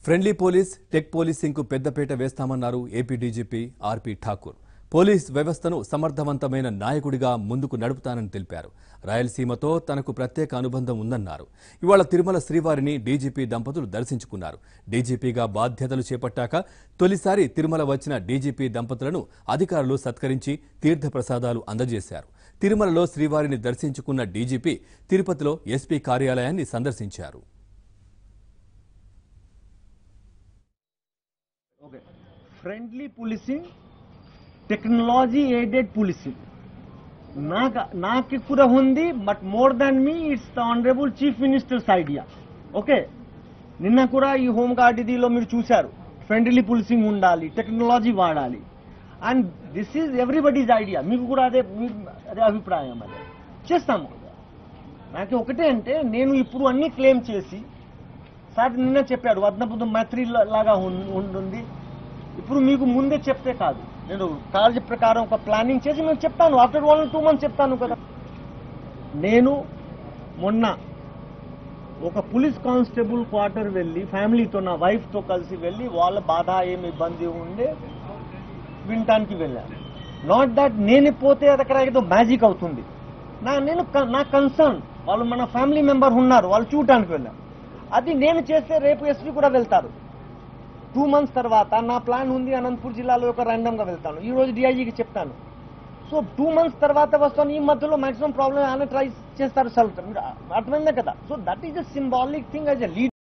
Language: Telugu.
ఫ్రెండ్లీ పోలీస్ టెక్ పోలీసింగ్ కు పెద్దపీట వేస్తామన్నారు AP DGP RP Thakur police వ్యవస్థను సమర్థవంతమైన నాయకుడిగా ముందుకు నడుపుతానని తెలిపారు రాయలసీమతో తనకు ప్రత్యేక అనుబంధం ఉందన్నారు ఇవాళ తిరుమల శ్రీవారిని డీజీపీ దంపతులు దర్శించుకున్నారు డీజీపీగా బాధ్యతలు చేపట్టాక తొలిసారి తిరుమల వచ్చిన డీజీపీ దంపతులను అధికారులు సత్కరించి తీర్థప్రసాదాలు అందజేశారు తిరుమలలో శ్రీవారిని దర్శించుకున్న డీజీపీ తిరుపతిలో ఎస్పీ కార్యాలయాన్ని సందర్శించారు okay friendly policing technology aided policing నాకు నాకు కూడా ఉంది but more than me it's the honourable chief ministers idea okay నిన్న కూడా ఈ హోమ్ గార్డ్ ఇదిలో మీరు చూశారు ఫ్రెండ్లీ పోలీసింగ్ ఉండాలి టెక్నాలజీ వాడాలి and this is everybody's idea మీకు కూడా అదే మీ అదే అభిప్రాయం అదే చేస్తాము నాకు ఒకటే అంటే నేను ఇప్పుడు అన్ని క్లెయిమ్ చేసి సార్ నిన్న చెప్పాడు వద్నపుదు మైత్రి లాగా ఉన్- ఉంటుంది ఇప్పుడు మీకు ముందే చెప్తే కాదు నేను కాలేజ్ ప్రకారం ఒక ప్లానింగ్ చేసి నేను చెప్తాను ఆఫ్టర్ వన్ టూ మంత్స్ చెప్తాను కదా నేను మొన్న ఒక పోలీస్ కానిస్టేబుల్ క్వార్టర్ వెళ్ళి ఫ్యామిలీతో నా వైఫ్తో కలిసి వెళ్ళి వాళ్ళ బాధ ఏమి ఇబ్బంది ఉండే వినటానికి వెళ్ళాను నాట్ దట్ నేను పోతే అక్కడ ఏదో మ్యాజిక్ అవుతుంది నా నేను క- నా కన్సర్న్ వాళ్ళు మన ఫ్యామిలీ మెంబర్ ఉన్నారు వాళ్ళు చూడటానికి వెళ్ళాను అది నేను చేస్తే రేపు ఎస్పీ కూడా వెళ్తారు టూ మంత్స్ తర్వాత నా ప్లాన్ ఉంది అనంతపూర్ జిల్లాలో ఒక ర్యాండమ్గా వెళ్తాను ఈ రోజు డిఐజీకి చెప్తాను సో టూ మంత్స్ తర్వాత వస్తాను ఈ మధ్యలో మాక్సిమం ప్రాబ్లం ఆయన ట్రై చేస్తారు సార్ అర్థమైందా కదా so that is a symbolic thing as a lead